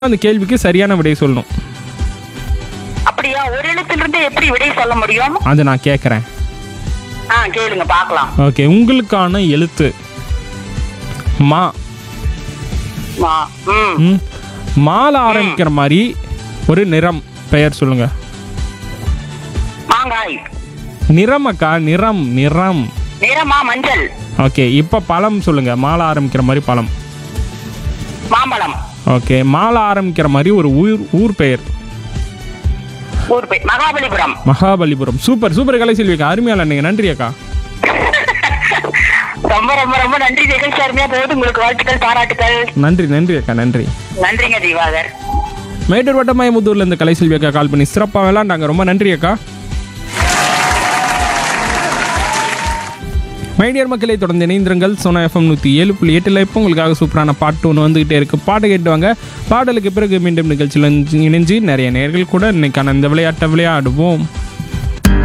அந்த கேள்விக்கு சரியான விடை சொல்லணும் அப்படியா ஒரு எழுத்திலிருந்து எப்படி விடை சொல்ல முடியும் அது நான் கேட்குறேன் ஆ கேளுங்க பார்க்கலாம் ஓகே உங்களுக்கான எழுத்து மா மா ம் ம் மால ஆரம்பிக்கிற மாதிரி ஒரு நிறம் பெயர் சொல்லுங்க மாங்காய் நிறம் அக்கா நிறம் நிறம் நிறமா மஞ்சள் ஓகே இப்போ பழம் சொல்லுங்க மாலை ஆரம்பிக்கிற மாதிரி பழம் மாம்பழம் ஓகே மாலை ஆரம்பிக்கிற மாதிரி ஒரு ஊர் ஊர் பெயர் ஊர் பேர் மகாபலிபுரம் மகாபலிபுரம் சூப்பர் சூப்பர் கலை செல்விக்கா அருமையால நீங்க நன்றி அக்கா ரொம்ப ரொம்ப ரொம்ப நன்றி நிகழ்ச்சி அருமையா போகுது உங்களுக்கு வாழ்த்துக்கள் பாராட்டுக்கள் நன்றி நன்றி அக்கா நன்றி நன்றிங்க திவாகர் மேட்டூர் வட்டமாயமுத்தூர்ல இருந்து கலை செல்வி அக்கா கால் பண்ணி சிறப்பாக விளாண்டாங்க ரொம்ப நன்றி அக்கா மைடியர் மக்களை தொடர்ந்து இணைந்திருங்கள் சோனா எஃப்எம் நூற்றி ஏழு புள்ளி எட்டில் இப்போ உங்களுக்காக சூப்பரான பாட்டு ஒன்று வந்துகிட்டே இருக்கு பாட்டு கேட்டுவாங்க பாடலுக்கு பிறகு மீண்டும் நிகழ்ச்சியில் இணைஞ்சு நிறைய நேர்கள் கூட இன்னைக்கான இந்த விளையாட்டை விளையாடுவோம்